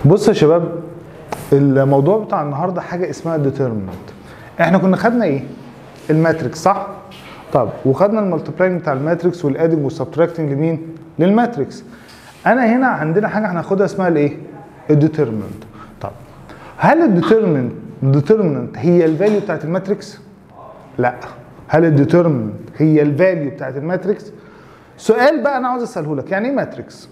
بص يا شباب الموضوع بتاع النهارده حاجه اسمها ديترمنت احنا كنا خدنا ايه الماتريكس صح طب وخدنا المالتيبلاينج بتاع الماتريكس والادنج والسبتراكتنج لمين للماتريكس انا هنا عندنا حاجه هناخدها اسمها الايه الديترمنت طب هل الديترمنت الديترمنت هي الفاليو بتاعت الماتريكس لا هل الديترمنت هي الفاليو بتاعت الماتريكس سؤال بقى انا عاوز اساله لك يعني ايه ماتريكس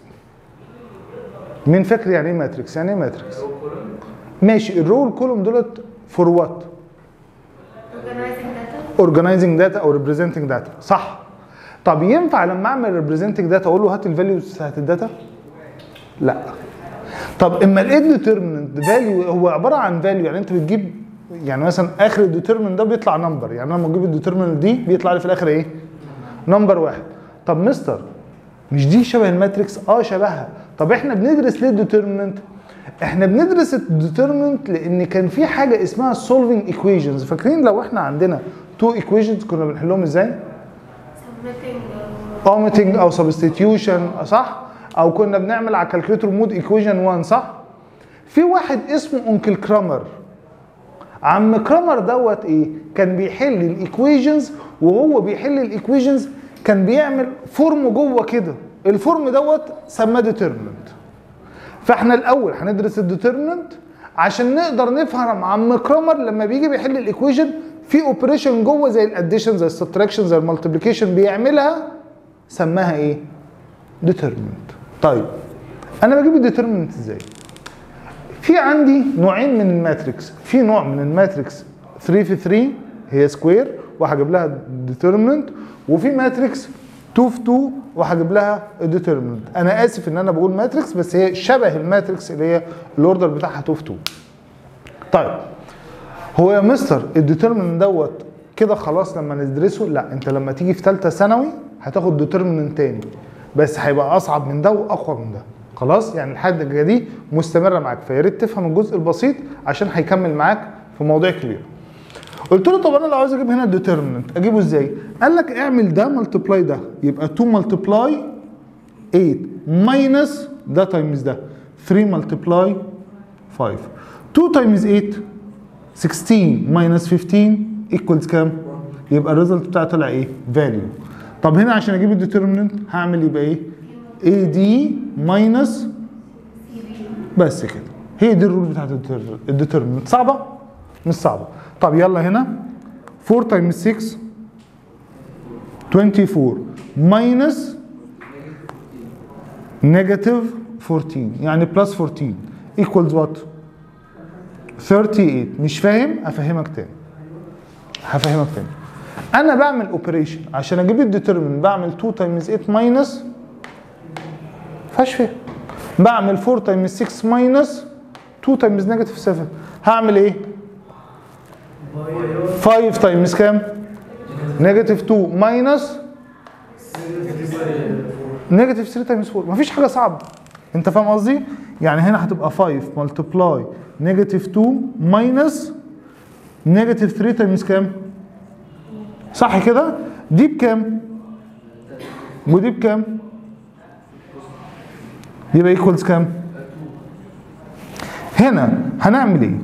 مين فاكر يعني ايه ماتريكس يعني ايه ماتريكس ماشي الرو والكولوم دولت فور وات organizing data اورجنايزنج داتا او ريبريزنتنج داتا صح طب ينفع لما اعمل ريبريزنتنج داتا اقول له هات الفاليو بتاعت الداتا لا طب اما الديترمنت فاليو هو عباره عن فاليو يعني انت بتجيب يعني مثلا اخر الديترمنت ده بيطلع نمبر يعني انا لما اجيب الديترمنت دي بيطلع لي في الاخر ايه نمبر واحد طب مستر مش دي شبه الماتريكس اه شبهها طب احنا بندرس ليه الديترمنت احنا بندرس الديترمنت لان كان في حاجه اسمها سولفينج ايكويشنز فاكرين لو احنا عندنا تو ايكويشنز كنا بنحلهم ازاي submitting uh, اوميتنج او سبستيتيوشن صح او كنا بنعمل على كالكوليتر مود ايكويشن 1 صح في واحد اسمه انكل كرامر عم كرامر دوت ايه كان بيحل الايكويشنز وهو بيحل الايكويشنز كان بيعمل فورم جوه كده الفورم دوت سماه ديترمنت فاحنا الاول هندرس الديترمنت عشان نقدر نفهم عم كرامر لما بيجي بيحل الايكويشن في اوبريشن جوه زي الاديشن زي السبتراكشن زي المالتيبليكيشن بيعملها سماها ايه ديترمنت طيب انا بجيب الديترمنت ازاي في عندي نوعين من الماتريكس في نوع من الماتريكس 3 في 3 هي سكوير وهجيب لها ديترمنت وفي ماتريكس 2 في 2 وهجيب لها الديترمنت انا اسف ان انا بقول ماتريكس بس هي شبه الماتريكس اللي هي الاوردر بتاعها 2 في 2 طيب هو يا مستر الديترمنت دوت كده خلاص لما ندرسه لا انت لما تيجي في ثالثه ثانوي هتاخد ديترمنت تاني بس هيبقى اصعب من ده واقوى من ده خلاص يعني الحاجه دي مستمره معاك فيا ريت تفهم الجزء البسيط عشان هيكمل معاك في مواضيع كبيره قلت له طب انا لو عاوز اجيب هنا الديترمنت اجيبه ازاي قال لك اعمل ده ملتبلاي ده يبقى 2 ملتبلاي 8 ماينس ده تايمز ده 3 ملتبلاي 5 2 تايمز 8 16 ماينس 15 ايكوالز كام؟ يبقى الريزلت بتاعي طلع ايه؟ فاليو طب هنا عشان اجيب الديترمنت هعمل يبقى ايه؟ اي دي ماينس بس كده هي دي الرول بتاعت الديترمنت صعبه؟ مش صعبه طب يلا هنا 4 تايمز 6 24 ماينس نيجاتيف 14 يعني بلس 14 ايكوالز وات 38 مش فاهم افهمك تاني هفهمك تاني انا بعمل اوبريشن عشان اجيب الديترمن بعمل 2 تايمز 8 ماينس فيهاش فهم بعمل 4 تايمز 6 ماينس 2 تايمز نيجاتيف 7 هعمل ايه 5 تايمز كام نيجاتيف 2 ماينس نيجاتيف 3 تايمز 4 مفيش حاجه صعبه انت فاهم قصدي يعني هنا هتبقى 5 ملتبلاي نيجاتيف 2 ماينس نيجاتيف 3 تايمز كام صح كده دي بكام ودي بكام يبقى ايكوالز كام هنا هنعمل ايه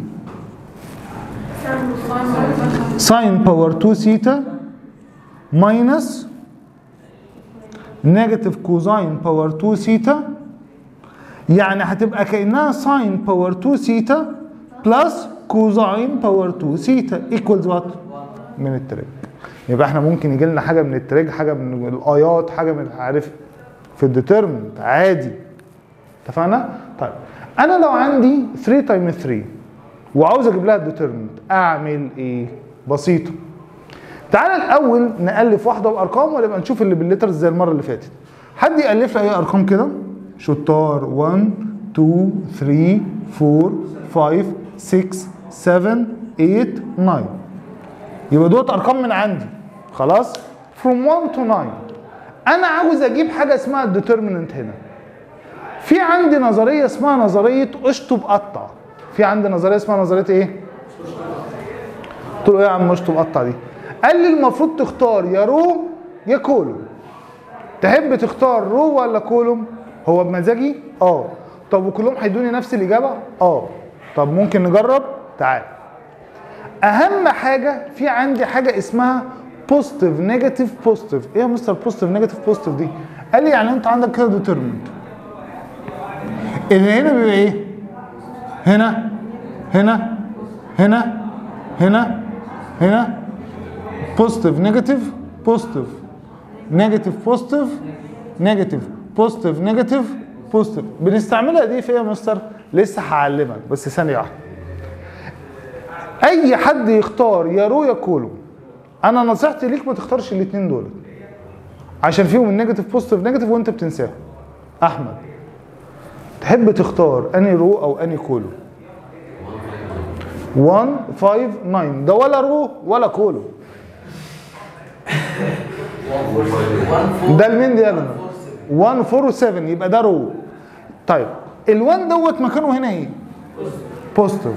ساين باور 2 سيتا ماينس نيجاتيف كوزاين باور 2 سيتا يعني هتبقى كانها ساين باور 2 سيتا بلس كوزاين باور 2 سيتا ايكوالز وات من التريج يبقى احنا ممكن يجي لنا حاجه من التريج حاجه من الايات حاجه من عارف في الديترمنت عادي اتفقنا طيب انا لو عندي 3 تايم 3 وعاوز اجيب لها الديترمنت اعمل ايه بسيطه تعالى الاول نالف واحده بارقام ولا يبقى نشوف اللي بالليترز زي المره اللي فاتت حد يالف لي اي ارقام كده شطار 1 2 3 4 5 6 7 8 9 يبقى دوت ارقام من عندي خلاص from 1 to 9 انا عاوز اجيب حاجه اسمها الديترميننت هنا في عندي نظريه اسمها نظريه اشطب قطع في عندي نظريه اسمها نظريه ايه قلت له ايه يا عم اشطب قطع دي قال لي المفروض تختار يا رو يا كولوم تحب تختار رو ولا كولوم هو بمزاجي اه طب وكلهم هيدوني نفس الاجابه اه طب ممكن نجرب تعال اهم حاجه في عندي حاجه اسمها بوزيتيف نيجاتيف بوزيتيف ايه يا مستر بوزيتيف نيجاتيف بوزيتيف دي قال لي يعني انت عندك كده ديترمنت اللي هنا بيبقى ايه هنا هنا هنا هنا هنا بوزيتيف نيجاتيف بوزيتيف نيجاتيف بوزيتيف نيجاتيف بوزيتيف نيجاتيف بوزيتيف بنستعملها دي في ايه يا مستر لسه هعلمك بس ثانيه واحده اي حد يختار يا رو يا كولو انا نصيحتي ليك ما تختارش الاثنين دول عشان فيهم النيجاتيف بوزيتيف نيجاتيف وانت بتنساهم احمد تحب تختار اني رو او اني كولو 1 5 9 ده ولا رو ولا كولو ده المين دي يا جماعه 1 4 و7 يبقى ده رو طيب ال1 دوت مكانه هنا ايه بوزيتيف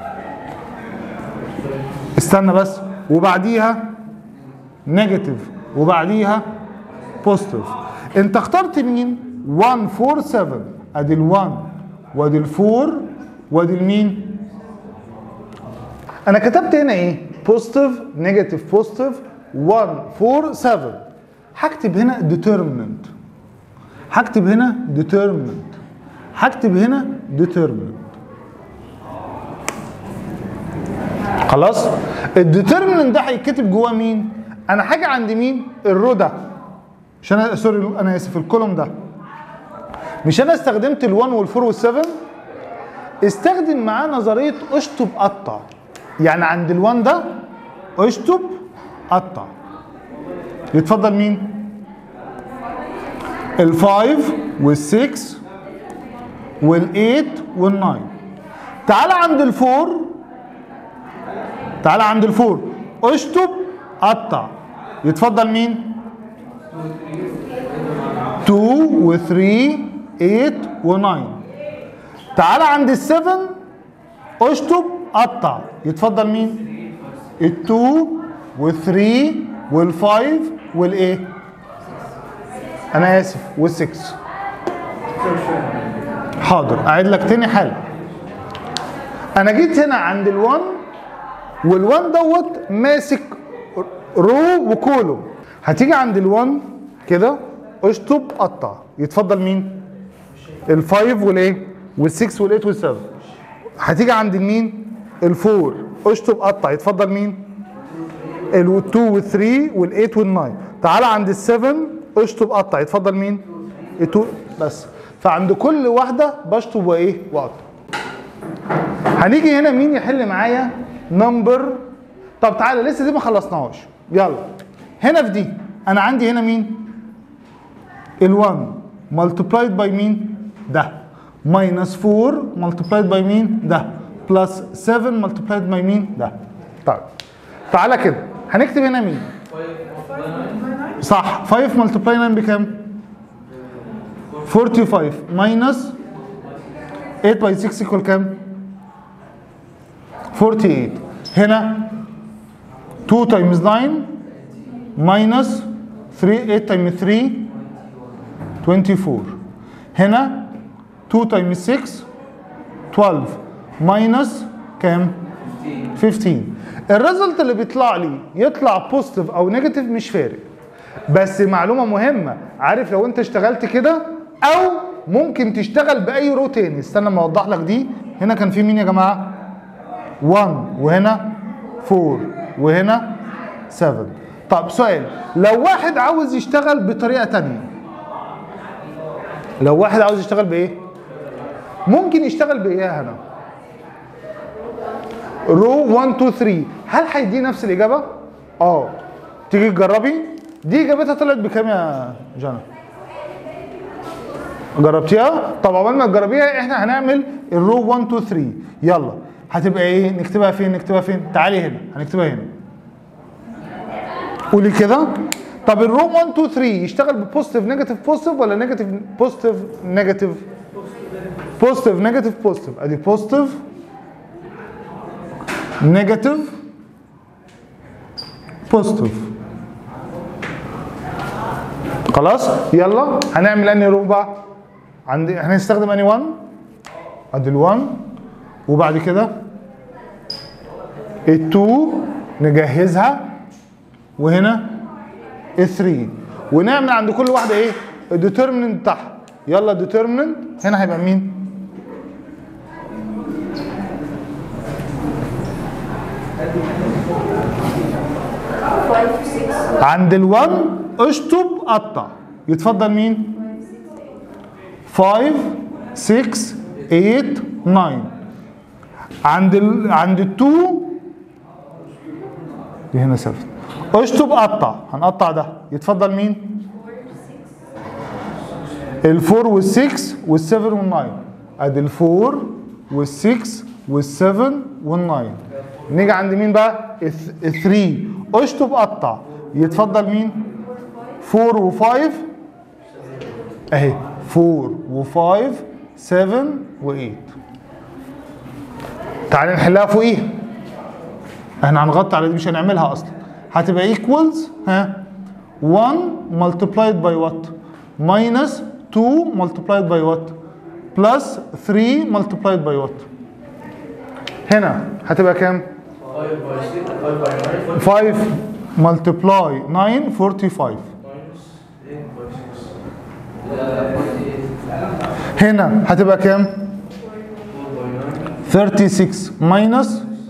استنى بس وبعديها نيجاتيف وبعديها بوزيتيف انت اخترت مين 1 4 7 ادي ال1 وادي ال4 وادي المين انا كتبت هنا ايه بوزيتيف نيجاتيف بوزيتيف 1 4 7 هكتب هنا determinant هكتب هنا determinant هكتب هنا determinant خلاص الديترمننت ده هيتكتب جواه مين انا حاجه عند مين الرو ده مش انا سوري انا اسف الكولوم ده مش انا استخدمت ال1 وال4 وال7 استخدم معاه نظريه اشطب قطع يعني عند ال1 ده اشطب قطع يتفضل مين ال5 وال6 وال8 وال9 تعال عند الفور تعال عند الفور اشطب قطع يتفضل مين 2 و 3 8 و 9 تعال عند السفن اشطب قطع يتفضل مين ال 2 وال 3 وال 5 والايه انا اسف وال 6 حاضر اعيد لك تاني حالا انا جيت هنا عند ال1 وال1 دوت ماسك رو وكولو هتيجي عند ال1 كده اشطب قطع يتفضل مين ال5 والايه وال6 وال8 وال7 هتيجي عند المين ال4 اشطب قطع يتفضل مين ال2 وال3 وال8 وال9 تعالى عند ال7 اشطب قطع يتفضل مين ال2 بس فعند كل واحده بشطب وايه واقطع هنيجي هنا مين يحل معايا نمبر طب تعالى لسه دي ما خلصناهاش يلا هنا في دي انا عندي هنا مين ال1 ملتبلايد باي مين ده ماينس 4 ملتبلايد باي مين ده بلس 7 ملتبلايد باي مين ده طيب تعالى كده هنكتب هنا مين صح 5 ملتبلاي 9 بكام 45 ماينس 8 باي 6 ايكوال كام 48 هنا 2 تايمز 9 ماينس 3 8 تايمز 3 24 هنا 2 تايمز 6 12 ماينس كام 15 الريزلت اللي بيطلع لي يطلع بوزيتيف او نيجاتيف مش فارق بس معلومه مهمه عارف لو انت اشتغلت كده او ممكن تشتغل باي رو تاني استنى ما اوضح لك دي هنا كان في مين يا جماعه 1 وهنا 4 وهنا 7 طب سؤال لو واحد عاوز يشتغل بطريقه تانية لو واحد عاوز يشتغل بايه ممكن يشتغل بايه هنا رو 1 2 3 هل هيدي نفس الاجابه اه تيجي تجربي دي اجابتها طلعت بكام يا جنى جربتيها طب عقبال ما تجربيها احنا هنعمل الرو 1 2 3 يلا هتبقى ايه نكتبها فين نكتبها فين تعالي هنا هنكتبها هنا قولي كده طب الرو 1 2 3 يشتغل ببوزيتيف نيجاتيف بوزيتيف ولا نيجاتيف بوزيتيف نيجاتيف بوزيتيف نيجاتيف بوزيتيف ادي بوزيتيف نيجاتيف بوزيتيف خلاص يلا هنعمل انهي رو بقى عندي هنستخدم انهي 1 ادي ال1 وبعد كده ال2 نجهزها وهنا ال3 ونعمل عند كل واحده ايه الديترمننت بتاعها يلا ديترمننت هنا هيبقى مين عند ال1 اشطب قطع يتفضل مين 5 6 8 9 عند ال عند ال2 دي هنا 7 اشطب قطع هنقطع ده يتفضل مين ال4 وال6 وال7 وال9 ادي ال4 وال6 وال7 وال9 نيجي عند مين بقى ال3 اشطب قطع يتفضل مين 4 و5 اهي 4 و5 7 و8 تعالى نحلها فوقيها احنا هنغطي على دي مش هنعملها اصلا هتبقى ايكوالز ها 1 multiplied by what minus 2 multiplied by what plus 3 multiplied by what هنا هتبقى كام 5 multiply 9 45 هنا هتبقى كام 36 minus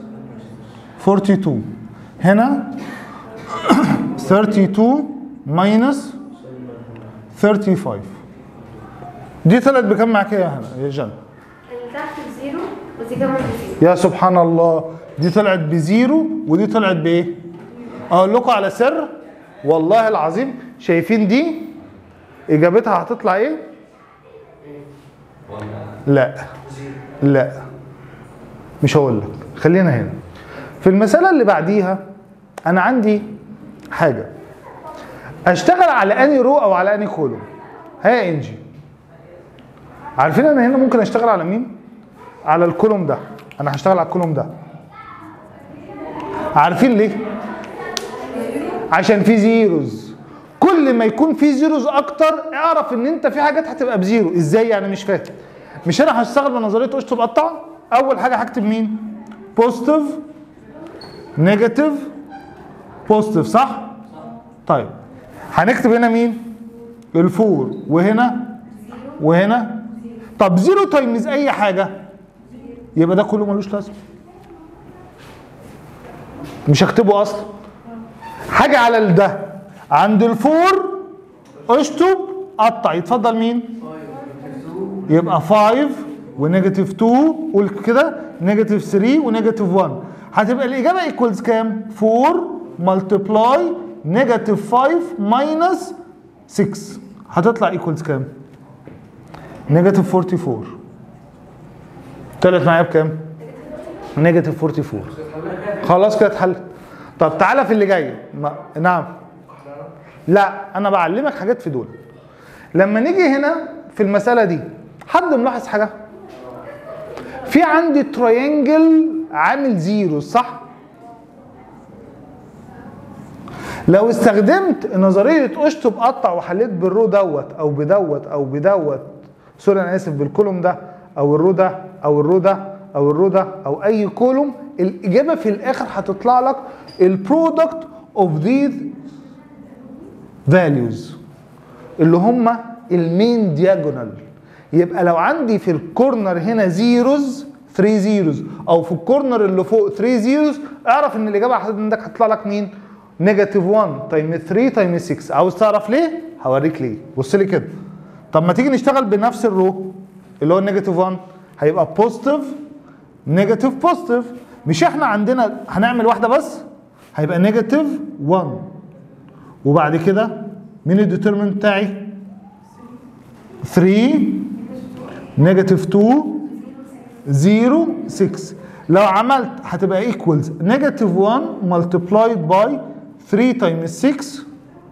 42 هنا 32 minus 35 دي طلعت بكام معاك يا هنا يا جنى اللي تحت بزيرو ودي كمان بزيرو يا سبحان الله دي طلعت بزيرو ودي طلعت بايه اقول لكم على سر والله العظيم شايفين دي اجابتها هتطلع ايه لا لا مش هقول لك خلينا هنا في المساله اللي بعديها انا عندي حاجه اشتغل على اني رو او على اني كولوم ها انجي عارفين انا هنا ممكن اشتغل على مين على الكولوم ده انا هشتغل على الكولوم ده عارفين ليه عشان في زيروز كل ما يكون في زيروز اكتر اعرف ان انت في حاجات هتبقى بزيرو ازاي يعني مش فاهم مش انا هشتغل بنظريه اشطب قطع اول حاجه هكتب مين بوزيتيف نيجاتيف بوزيتيف صح طيب هنكتب هنا مين الفور وهنا وهنا طب زيرو تايمز اي حاجه يبقى ده كله ملوش لازمه مش هكتبه اصلا حاجه على ده عند الفور اشطب قطع يتفضل مين يبقى 5 ونيجاتيف 2 قول كده نيجاتيف 3 ونيجاتيف 1 هتبقى الاجابه ايكوالز كام 4 ملتبلاي نيجاتيف 5 ماينس 6 هتطلع ايكوالز كام نيجاتيف 44 طلعت معايا بكام نيجاتيف 44 خلاص كده اتحلت طب تعالى في اللي جاي ما... نعم لا انا بعلمك حاجات في دول لما نيجي هنا في المساله دي حد ملاحظ حاجه في عندي ترينجل عامل زيرو صح لو استخدمت نظريه اشطب قطع وحليت بالرو دوت او بدوت او بدوت سوري انا اسف بالكولوم ده او الرو ده او الرو ده او الرو ده او اي كولوم الاجابه في الاخر هتطلع لك البرودكت اوف ذيز فاليوز اللي هم المين دياجونال يبقى لو عندي في الكورنر هنا زيروز 3 زيروز او في الكورنر اللي فوق 3 زيروز اعرف ان الاجابه عندك هتطلع لك مين نيجاتيف 1 تايم 3 تايم 6 عاوز تعرف ليه هوريك ليه بص لي كده طب ما تيجي نشتغل بنفس الرو اللي هو النيجاتيف 1 هيبقى بوزيتيف نيجاتيف بوزيتيف مش احنا عندنا هنعمل واحده بس هيبقى نيجاتيف 1 وبعد كده مين الديترمنت بتاعي 3 نيجاتيف 2 0 6 لو عملت هتبقى ايكوالز نيجاتيف 1 ملتبلايد باي 3 تايمز 6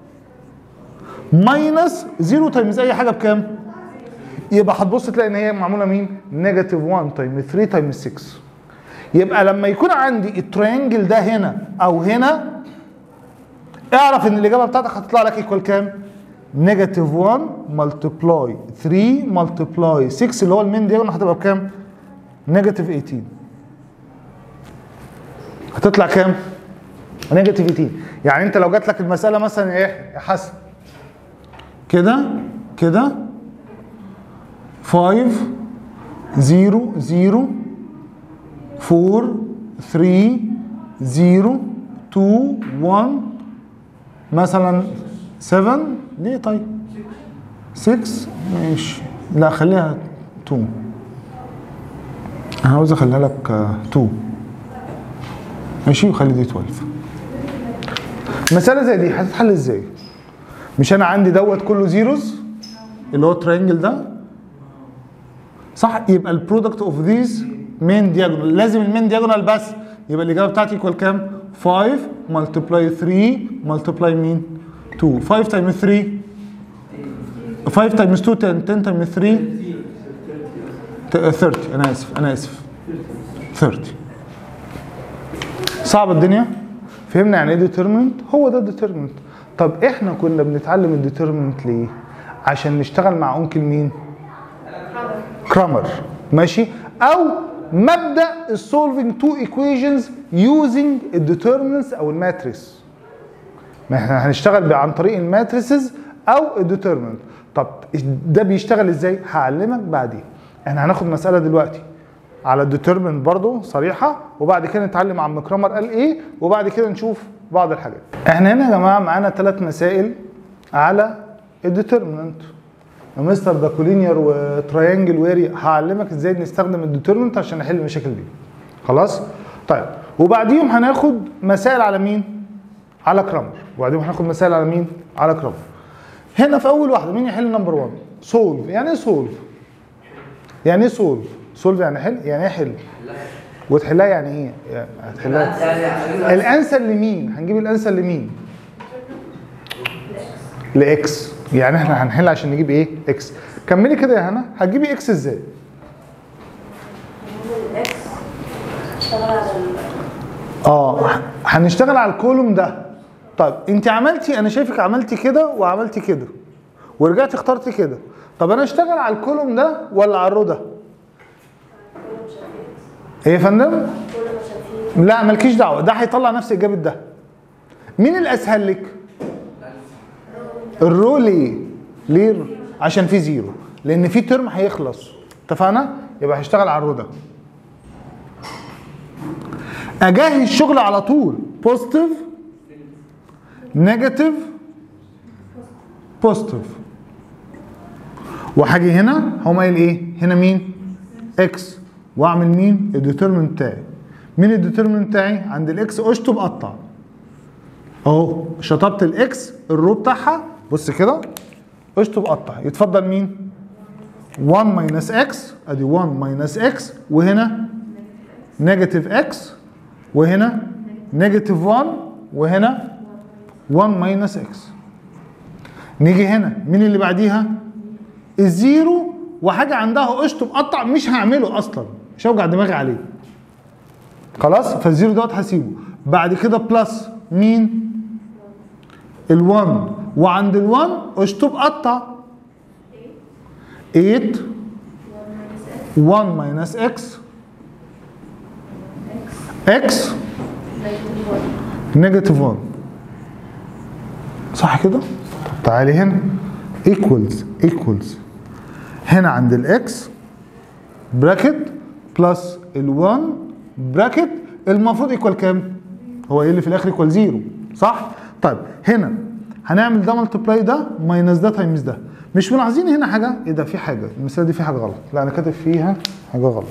ماينس 0 تايمز اي حاجه بكام؟ يبقى هتبص تلاقي ان هي معموله مين؟ نيجاتيف 1 تايمز 3 تايمز 6 يبقى لما يكون عندي الترينجل ده هنا او هنا اعرف ان الاجابه بتاعتك هتطلع لك ايكوال كام؟ نيجاتيف 1 ملتبلاي 3 ملتبلاي 6 اللي هو المين دياجونال هتبقى بكام؟ نيجاتيف 18 هتطلع كام؟ نيجاتيف 18 يعني انت لو جات لك المساله مثلا ايه يا حسن كده كده 5 0 0 4 3 0 2 1 مثلا 7 ليه طيب 6 ماشي لا خليها 2 انا عاوز اخليها لك آه، 2 ماشي وخلي دي 12 مسألة زي دي هتتحل ازاي؟ مش انا عندي دوت كله زيروز اللي هو الترينجل ده صح يبقى البرودكت اوف ذيز مين دياجونال لازم المين دياجونال بس يبقى الاجابه بتاعتي ايكوال كام 5 ملتبلاي 3 ملتبلاي مين 2 5 تايمز 3 5 تايمز 2 10 10 تايمز 3 ت- 30 انا اسف انا اسف 30 صعبه الدنيا فهمنا يعني ايه ديترمنت هو ده الديترمنت طب احنا كنا بنتعلم الديترمنت ليه عشان نشتغل مع انكل مين كرامر ماشي او مبدا السولفينج تو ايكويشنز يوزنج الديترمنتس او الماتريس ما احنا هنشتغل عن طريق الماتريسز او الديترمنت طب ده بيشتغل ازاي هعلمك بعدين احنا هناخد مساله دلوقتي على الديترمنت برضو صريحه وبعد كده نتعلم عن كرامر قال ايه وبعد كده نشوف بعض الحاجات احنا هنا يا جماعه معانا ثلاث مسائل على الديترمنت يا مستر ده كولينير وتريانجل ويري هعلمك ازاي نستخدم الديترمنت عشان نحل المشاكل دي خلاص طيب وبعديهم هناخد مسائل على مين على كرامر وبعدين هناخد مسائل على مين على كرامر هنا في اول واحده مين يحل نمبر 1 سولف يعني ايه سولف يعني ايه سولف سولف يعني حل يعني ايه حل وتحلها يعني ايه يعني هتحلها الانسر لمين هنجيب الانسر لمين لاكس يعني احنا هنحل عشان نجيب ايه اكس كملي كده يا هنا هتجيبي اكس ازاي اشتغل على ال- اه هنشتغل على الكولوم ده طيب انت عملتي انا شايفك عملتي كده وعملتي كده ورجعتي اخترتي كده طب انا اشتغل على الكولوم ده ولا على الرو ده ايه يا فندم كل ما شايفين لا مالكيش دعوه ده هيطلع نفس اجابه ده مين الاسهل لك الرو ليه ليه الرو؟ عشان في زيرو لان في ترم هيخلص اتفقنا يبقى هشتغل على الرو ده اجهز الشغل على طول بوزيتيف نيجاتيف بوزيتيف وهاجي هنا هقوم قايل ايه هنا مين اكس واعمل مين الديترمنت بتاعي مين الديترمنت بتاعي عند الاكس اشطب قطع اهو شطبت الاكس الرو بتاعها بص كده اشطب قطع يتفضل مين 1 ماينس اكس ادي 1 ماينس اكس وهنا نيجاتيف اكس وهنا نيجاتيف 1 وهنا 1 ماينس اكس نيجي هنا مين اللي بعديها الزيرو وحاجه عندها اشطب قطع مش هعمله اصلا مش هوجع دماغي عليه خلاص فالزيرو دوت هسيبه بعد كده بلس مين ال1 وعند ال1 اشطب قطع 8 1 ماينس اكس اكس نيجاتيف 1 صح كده؟ طب تعالي هنا ايكوالز ايكوالز هنا عند الاكس براكت بلس ال1 براكت المفروض ايكوال كام؟ هو ايه اللي في الاخر ايكوال زيرو صح؟ طيب هنا هنعمل ده ملتبلاي ده ماينس ده تايمز ده مش ملاحظين هنا حاجه؟ ايه ده في حاجه المثال دي في حاجه غلط لا انا كاتب فيها حاجه غلط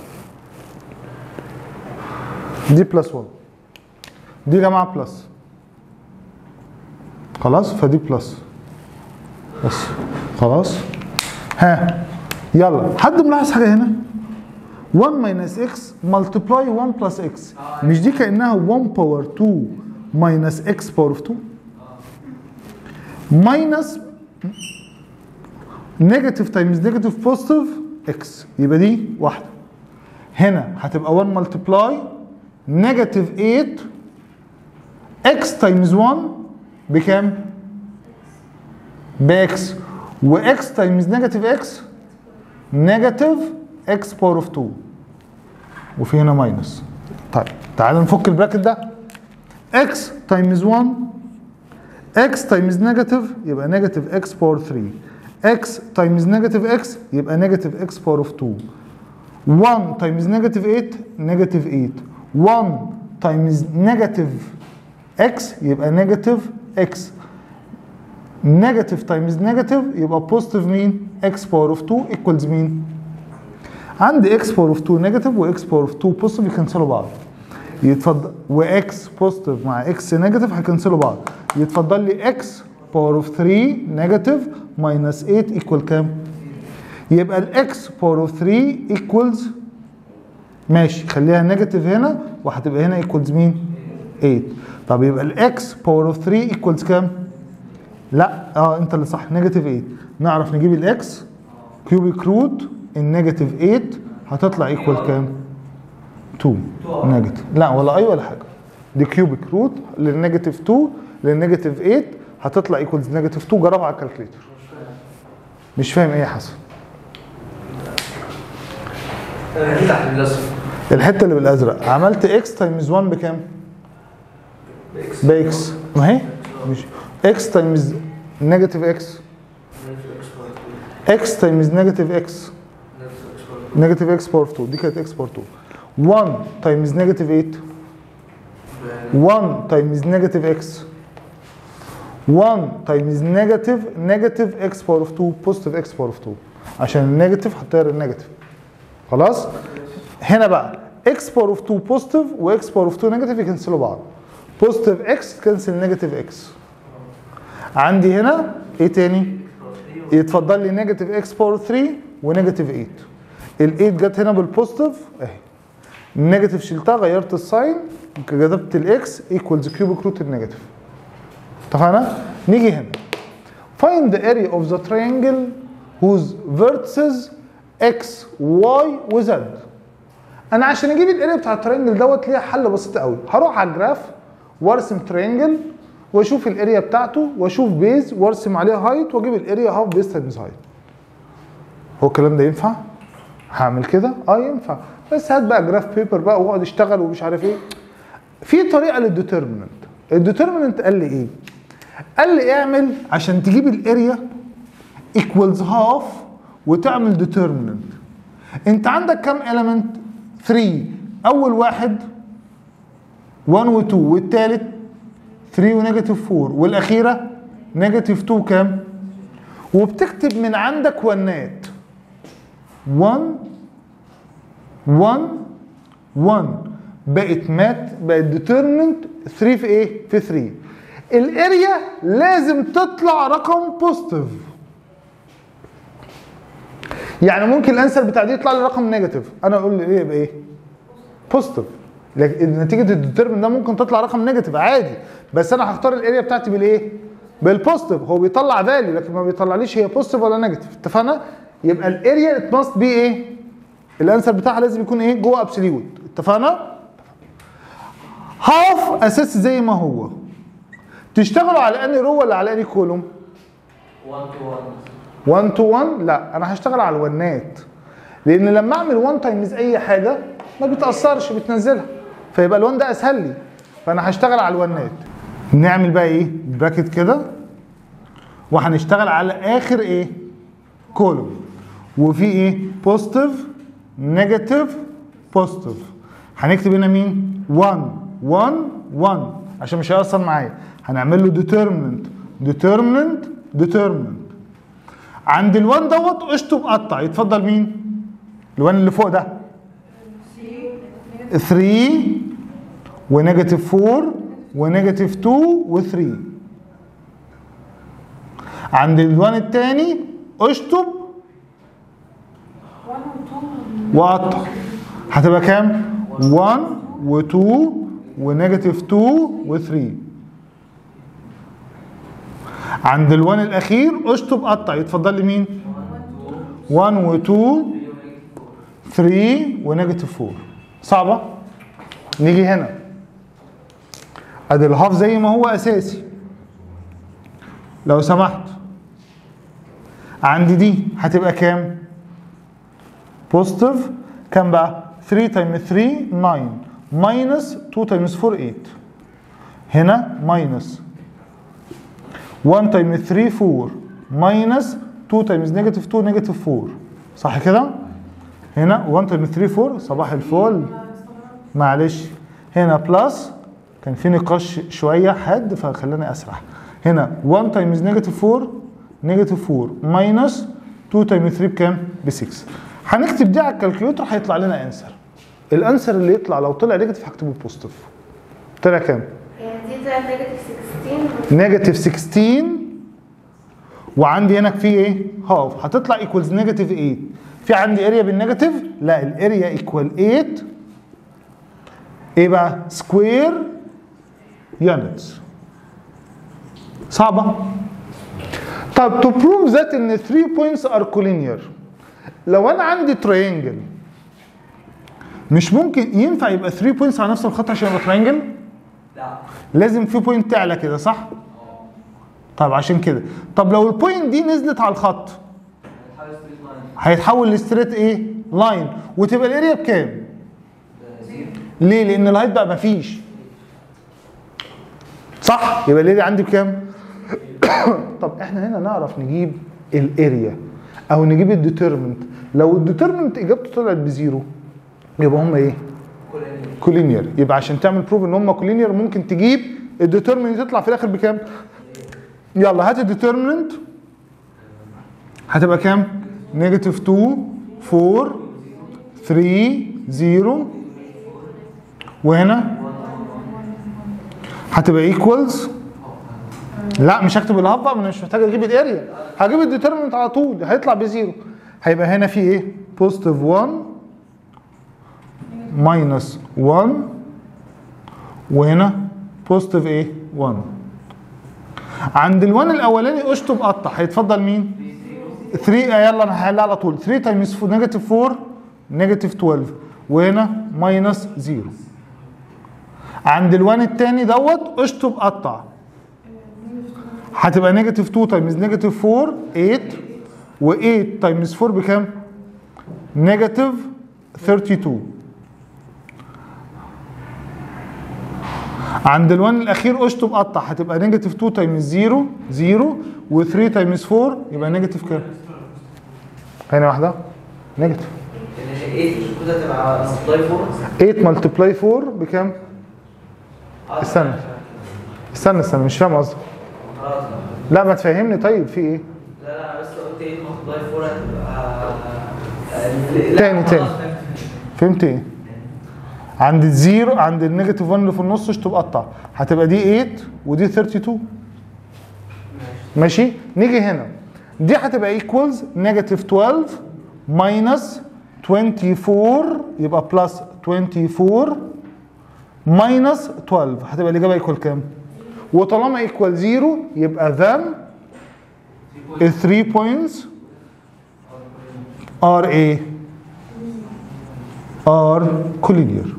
دي بلس 1 دي يا جماعه بلس خلاص فدي بلس بس خلاص ها يلا حد ملاحظ حاجه هنا 1 ماينس اكس ملتبلاي 1 بلس اكس مش دي كانها 1 باور 2 ماينس اكس باور 2 ماينس نيجاتيف تايمز نيجاتيف بوزيتيف اكس يبقى دي واحده هنا هتبقى 1 ملتبلاي نيجاتيف 8 اكس تايمز 1 بكام؟ باكس واكس تايمز نيجاتيف اكس نيجاتيف اكس باور اوف 2 وفي هنا ماينس طيب تعال نفك البراكت ده x تايمز 1 x تايمز نيجاتيف يبقى نيجاتيف x باور 3 x تايمز نيجاتيف x يبقى نيجاتيف x باور اوف 2 1 تايمز نيجاتيف 8 نيجاتيف 8 1 تايمز نيجاتيف x يبقى نيجاتيف x نيجاتيف تايمز نيجاتيف يبقى بوزيتيف مين x باور اوف 2 ايكوالز مين عندي x باور اوف 2 نيجاتيف و x باور اوف 2 بوزيتيف يكنسلوا بعض يتفضل و x بوزيتيف مع x نيجاتيف هيكنسلوا بعض يتفضل لي x باور اوف 3 نيجاتيف ماينس 8 ايكوال كام؟ يبقى الاكس باور اوف 3 ايكوالز ماشي خليها نيجاتيف هنا وهتبقى هنا ايكوالز مين؟ 8 طب يبقى الاكس باور اوف 3 ايكوالز كام؟ لا اه انت اللي صح نيجاتيف 8 نعرف نجيب الاكس كيوبيك روت النيجاتيف 8 هتطلع ايكوال كام؟ 2 نيجاتيف لا ولا اي ولا حاجه دي كيوبيك روت للنيجاتيف 2 للنيجاتيف 8 هتطلع ايكوالز نيجاتيف 2 جربها على الكالكليتر مش فاهم ايه يا حسن دي تحت الأسف الحته اللي بالازرق عملت اكس تايمز 1 بكام؟ باكس ما هي مش اكس تايمز نيجاتيف اكس اكس تايمز نيجاتيف اكس نيجاتيف اكس باور 2 دي كانت اكس باور 2 1 تايمز نيجاتيف 8 1 تايمز نيجاتيف اكس 1 تايمز نيجاتيف نيجاتيف اكس باور اوف 2 بوزيتيف اكس باور اوف 2 عشان النيجاتيف هتطير النيجاتيف خلاص هنا بقى اكس باور اوف 2 بوزيتيف واكس باور اوف 2 نيجاتيف يكنسلوا بعض بوزيتيف اكس تكنسل نيجاتيف اكس عندي هنا ايه تاني يتفضل لي نيجاتيف اكس باور 3 ونيجاتيف 8 ال 8 جت هنا بالبوزيتيف اهي النيجاتيف شلتها غيرت الساين كتبت الاكس ايكوالز كيوبيك روت النيجاتيف اتفقنا؟ نيجي هنا find the area of the triangle whose vertices x y و z انا عشان اجيب الاريا بتاع الترينجل دوت ليها حل بسيط قوي هروح على الجراف وارسم ترينجل واشوف الاريا بتاعته واشوف بيز وارسم عليها هايت واجيب الاريا هاف بيز تايمز هايت هو الكلام ده ينفع هعمل كده اه ينفع بس هات بقى جراف بيبر بقى واقعد اشتغل ومش عارف ايه في طريقه للديترمننت الديترمننت قال لي ايه قال لي اعمل عشان تجيب الاريا ايكوالز هاف وتعمل ديترمننت انت عندك كام element 3 اول واحد 1 و 2 والثالث 3 ونيجاتيف 4 والاخيره نيجاتيف 2 كام وبتكتب من عندك ونات 1 1 1 بقت مات بقت ديترمنت 3 في ايه في 3 الاريا لازم تطلع رقم بوزيتيف يعني ممكن الانسر بتاع دي يطلع لي رقم نيجاتيف انا اقول لي ايه يبقى ايه بوزيتيف لكن نتيجه الديترمن ده ممكن تطلع رقم نيجاتيف عادي بس انا هختار الاريا بتاعتي بالايه بالبوزيتيف هو بيطلع فاليو لكن ما بيطلعليش هي بوزيتيف ولا نيجاتيف اتفقنا يبقى الاريا ات ماست بي ايه الانسر بتاعها لازم يكون ايه جوه ابسوليوت اتفقنا هاف اساسي زي ما هو تشتغلوا على اني رو ولا على اني كولوم 1 تو 1 1 تو 1 لا انا هشتغل على الونات لان لما اعمل 1 تايمز اي حاجه ما بتاثرش بتنزلها فيبقى ال1 ده اسهل لي فانا هشتغل على الونات نعمل بقى ايه براكت كده وهنشتغل على اخر ايه كولوم وفي ايه بوزيتيف نيجاتيف بوزيتيف هنكتب هنا مين 1 1 1 عشان مش هيأثر معايا هنعمل له ديترمننت ديترمننت ديترمننت عند الوان دوت اشطب قطع يتفضل مين الوان اللي فوق ده 3 ونيجاتيف 4 ونيجاتيف 2 و3 عند الوان التاني اشطب وقطع هتبقى كام 1 و2 ونيجاتيف 2 و3 عند الوان الاخير اشطب قطع يتفضل لي مين 1 و2 3 ونيجاتيف 4 صعبه نيجي هنا ادي الهاف زي ما هو اساسي لو سمحت عندي دي هتبقى كام بوزيتيف كام بقى 3 تايمز 3 9 ماينس 2 تايمز 4 8 هنا ماينس 1 تايمز 3 4 ماينس 2 تايمز نيجاتيف 2 نيجاتيف 4 صح كده؟ هنا 1 تايمز 3 4 صباح الفل معلش هنا بلس كان في نقاش شويه حاد فخلاني اسرح هنا 1 تايمز نيجاتيف 4 نيجاتيف 4 ماينس 2 تايمز 3 بكام؟ ب 6 هنكتب دي على الكالكوليتر هيطلع لنا انسر الانسر اللي يطلع لو طلع نيجاتيف هكتبه بوزيتيف طلع كام؟ يعني دي طلعت نيجاتيف 16 نيجاتيف 16 وعندي هنا في ايه؟ هاف هتطلع ايكوالز نيجاتيف 8 في عندي اريا بالنيجاتيف؟ لا الاريا ايكوال 8 ايه بقى؟ سكوير يونتس صعبة طب تو بروف ذات ان 3 بوينتس ار كولينير لو انا عندي ترينجل مش ممكن ينفع يبقى 3 بوينتس على نفس الخط عشان يبقى ترينجل؟ لا لازم في بوينت تعلى كده صح؟ طب عشان كده طب لو البوينت دي نزلت على الخط هتحاول ستريت لاين هيتحول لستريت ايه؟ لاين وتبقى الاريا بكام؟ زيرو ليه؟ لان الهايت بقى مفيش صح؟ يبقى الاريا عندي بكام؟ طب احنا هنا نعرف نجيب الاريا او نجيب الديترمنت لو الديترمنت اجابته طلعت بزيرو يبقى هم ايه؟ كل اني كولينير يبقى عشان تعمل بروف ان هم كولينير ممكن تجيب الديترمنت يطلع في الاخر بكام؟ يلا هات الديترمنت هتبقى كام؟ نيجاتيف 2 4 3 0 وهنا هتبقى ايكوالز لا مش هكتب الهاف بقى ما انا مش محتاج اجيب الاريا هجيب الديترمنت على طول هيطلع بزيرو هيبقى هنا في ايه؟ بوزيتيف 1 ماينس 1 وهنا بوزيتيف ايه 1 عند ال1 الاولاني اشطب قطع هيتفضل مين 3 يلا انا هحلها على طول 3 تايمز نيجاتيف 4 نيجاتيف 12 وهنا ماينس 0 عند ال1 التاني دوت اشطب قطع هتبقى نيجاتيف 2 تايمز نيجاتيف 4 8 و8 تايمز 4 بكام؟ نيجاتيف 32 عند الوان الاخير اشطب قطع هتبقى نيجاتيف 2 تايمز 0 0 و3 تايمز 4 يبقى نيجاتيف كام؟ هنا واحده نيجاتيف يعني ايه كده تبقى سبلاي فور 8 ملتبلاي 4 بكام؟ استنى. استنى استنى مش فاهم قصدك خلاص لا ما تفهمني طيب في ايه؟ لا لا بس قلت ايه ملتبلاي فور هتبقى لا، تاني- تاني. خلاص، فهمت. فهمت ايه؟ عند الزيرو عند النيجاتيف 1 اللي في النص اشطب قطع هتبقى دي 8 ودي 32 ماشي نيجي هنا دي هتبقى ايكوالز نيجاتيف 12 ماينس 24 يبقى بلس 24 ماينس 12 هتبقى الاجابه ايكوال كام؟ وطالما ايكوال 0 يبقى then ال 3 بوينتس ار ايه؟ ار كولينير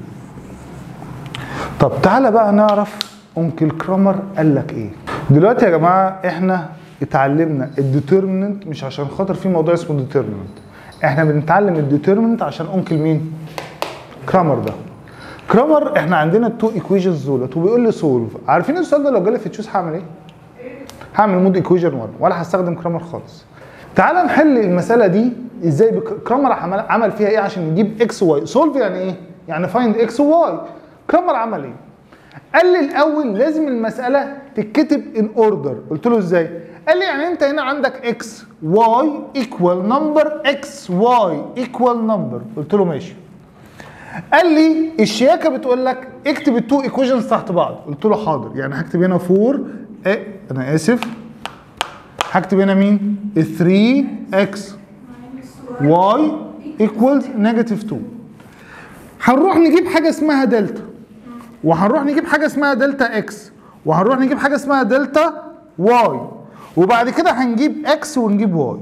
طب تعالى بقى نعرف انكل كرامر قال لك ايه دلوقتي يا جماعه احنا اتعلمنا الديترمنت مش عشان خاطر في موضوع اسمه ديترمنت احنا بنتعلم الديترمنت عشان انكل مين كرامر ده كرامر احنا عندنا التو ايكويشنز دولت وبيقول لي سولف عارفين السؤال ده لو جالي في تشوز هعمل ايه هعمل مود ايكويشن 1 ولا هستخدم كرامر خالص تعال نحل المساله دي ازاي بك... كرامر عمل عمل فيها ايه عشان يجيب اكس واي سولف يعني ايه يعني فايند اكس وواي كرامر عمل ايه قال لي الاول لازم المساله تتكتب ان اوردر قلت له ازاي قال لي يعني انت هنا عندك اكس واي ايكوال نمبر اكس واي ايكوال نمبر قلت له ماشي قال لي الشياكه بتقول لك اكتب التو ايكويشنز تحت بعض قلت له حاضر يعني هكتب هنا 4 إيه انا اسف هكتب هنا مين 3 اكس واي ايكوالز نيجاتيف 2 هنروح نجيب حاجه اسمها دلتا وهنروح نجيب حاجه اسمها دلتا اكس وهنروح نجيب حاجه اسمها دلتا واي وبعد كده هنجيب اكس ونجيب واي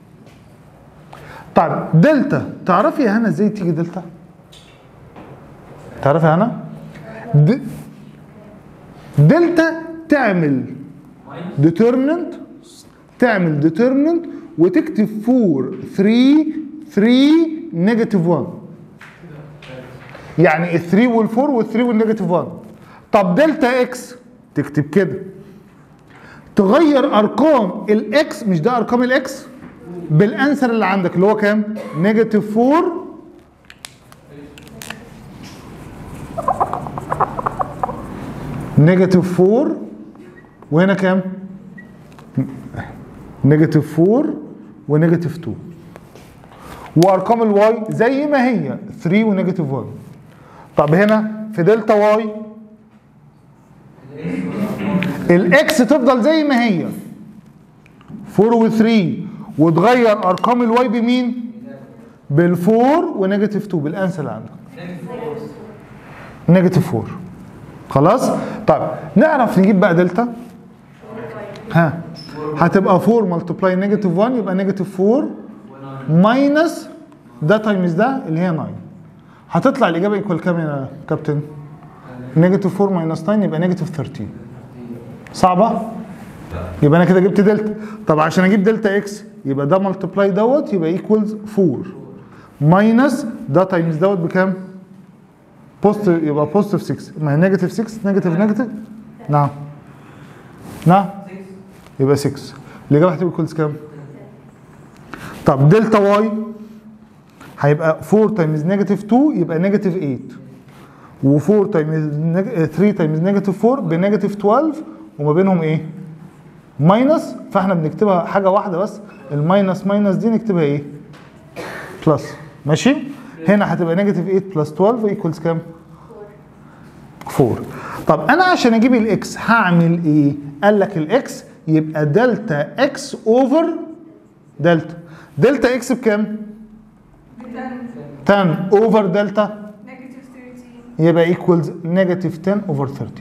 طيب دلتا تعرفي يا هنا ازاي تيجي دلتا تعرفي يا هنا د... دلتا تعمل ديترمننت تعمل ديترمننت وتكتب 4 3 3 نيجاتيف 1 يعني ال 3 وال 4 وال 3 والنيجاتيف 1 طب دلتا اكس تكتب كده تغير ارقام الاكس مش ده ارقام الاكس بالانسر اللي عندك اللي هو كام؟ نيجاتيف 4 نيجاتيف 4 وهنا كام؟ نيجاتيف 4 ونيجاتيف 2 وارقام الواي زي ما هي 3 ونيجاتيف 1 طب هنا في دلتا واي الاكس تفضل زي ما هي 4 و3 وتغير ارقام الواي بمين؟ بالفور ونيجاتيف 2 بالانسر اللي عندك نيجاتيف 4 خلاص؟ طيب نعرف نجيب بقى دلتا ها هتبقى 4 ملتبلاي نيجاتيف 1 يبقى نيجاتيف 4 ماينس ده تايمز ده اللي هي 9 هتطلع الاجابه ايكوال كام يا كابتن؟ نيجاتيف 4 ماينس 9 يبقى نيجاتيف 13 صعبه؟ يبقى انا كده جبت دلتا طب عشان اجيب دلتا اكس يبقى ده ملتبلاي دوت يبقى ايكوالز 4 ماينس ده تايمز دوت بكام؟ بوزيتيف يبقى بوزيتيف 6 ما هي نيجاتيف 6 نيجاتيف نيجاتيف نعم نعم يبقى 6 الاجابه هتبقى ايكوالز كام؟ طب دلتا واي هيبقى 4 تايمز نيجاتيف 2 يبقى نيجاتيف 8 و4 تايمز 3 تايمز نيجاتيف 4 بنيجاتيف 12 وما بينهم ايه؟ ماينس فاحنا بنكتبها حاجه واحده بس الماينس ماينس دي نكتبها ايه؟ بلس ماشي؟ هنا هتبقى نيجاتيف 8 بلس 12 ايكوالز كام؟ 4 طب انا عشان اجيب الاكس هعمل ايه؟ قال لك الاكس يبقى دلتا اكس اوفر دلتا دلتا اكس بكام؟ 10 اوفر دلتا نيجاتيف 13 يبقى ايكوالز نيجاتيف 10 اوفر 13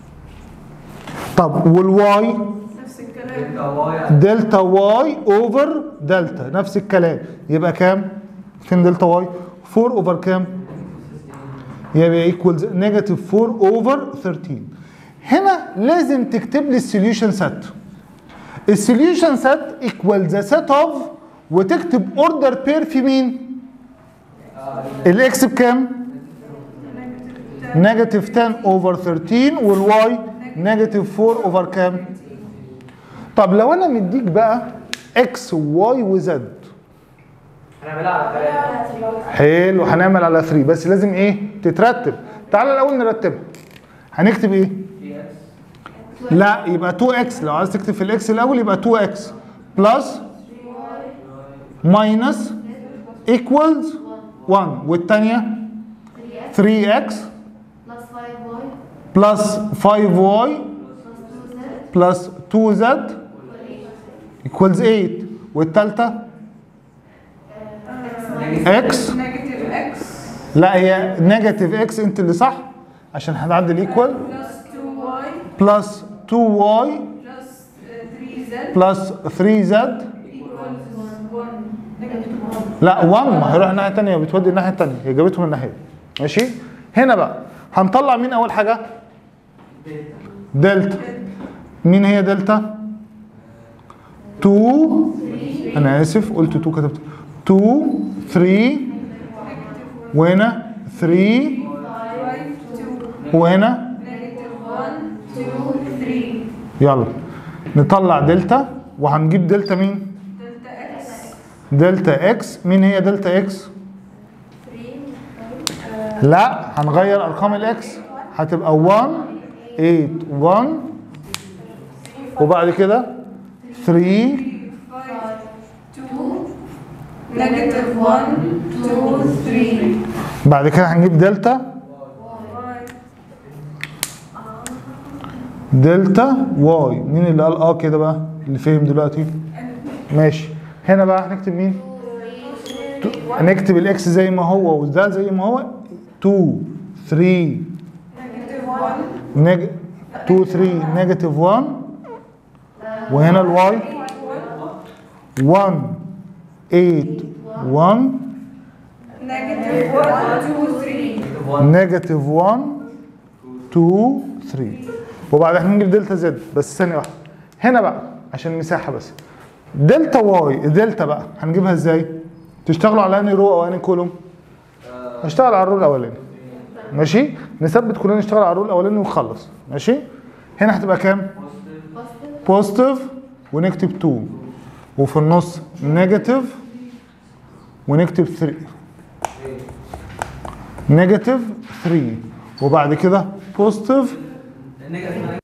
طب والواي نفس الكلام دلتا واي دلتا واي اوفر دلتا نفس الكلام يبقى كام؟ فين دلتا واي؟ 4 اوفر كام؟ يبقى ايكوالز نيجاتيف 4 اوفر 13 هنا لازم تكتب لي السوليوشن سيت السوليوشن سيت ايكوال ذا سيت اوف وتكتب اوردر بير في مين؟ الاكس بكام؟ نيجاتيف 10 اوفر 13 والواي نيجاتيف 4 اوفر كام؟ طب لو انا مديك بقى اكس وواي وزد هنعملها على ثلاثة حلو هنعمل على 3 بس لازم ايه تترتب تعالى الاول نرتبها هنكتب ايه في اكس لا يبقى 2 اكس لو عايز تكتب في الاكس الاول يبقى 2 اكس بلس ماينس ايكوالز 1 والثانيه 3 اكس بلس 5 واي بلس 5 واي بلس 2 بلس زد 2 زد ايكوالز 8 والثالثه اكس نيجاتيف اكس لا هي نيجاتيف اكس انت اللي صح عشان هنعدل ايكوال بلس 2 واي بلس 2 واي بلس 3 زد بلس 3 زد ايكوالز 1 نيجاتيف 1 لا 1 ما هيروح الناحيه الثانيه بتودي الناحيه الثانيه هي جابتهم الناحيه دي. ماشي هنا بقى هنطلع مين اول حاجه دلتا مين هي دلتا 2 انا اسف قلت 2 كتبت 2 3 وهنا 3 5 2 وهنا نيجاتيف 1 2 3 يلا نطلع دلتا وهنجيب دلتا مين دلتا اكس دلتا اكس مين هي دلتا اكس لا هنغير ارقام الاكس هتبقى 1 8 1 وبعد كده 3 5 2 نيجاتيف 1 2 3 بعد كده هنجيب دلتا دلتا واي مين اللي قال اه كده بقى اللي فهم دلوقتي ماشي هنا بقى هنكتب مين هنكتب الاكس زي ما هو وده زي ما هو 2 3 نيجاتيف 1 نيج 2 3 نيجاتيف 1 وهنا الواي 1 8 1 نيجاتيف 1 2 3 نيجاتيف 1 2 3 وبعدين هنجيب دلتا زد بس ثانيه واحده هنا بقى عشان المساحه بس دلتا واي دلتا بقى هنجيبها ازاي؟ تشتغلوا على انهي رو او انهي كولوم؟ هشتغل على الرو الاولاني ماشي نثبت كلنا نشتغل على الرول الاولاني ونخلص ماشي هنا هتبقى كام بوزيتيف ونكتب 2 وفي النص نيجاتيف ونكتب 3 نيجاتيف 3 وبعد كده بوزيتيف النيجاتيف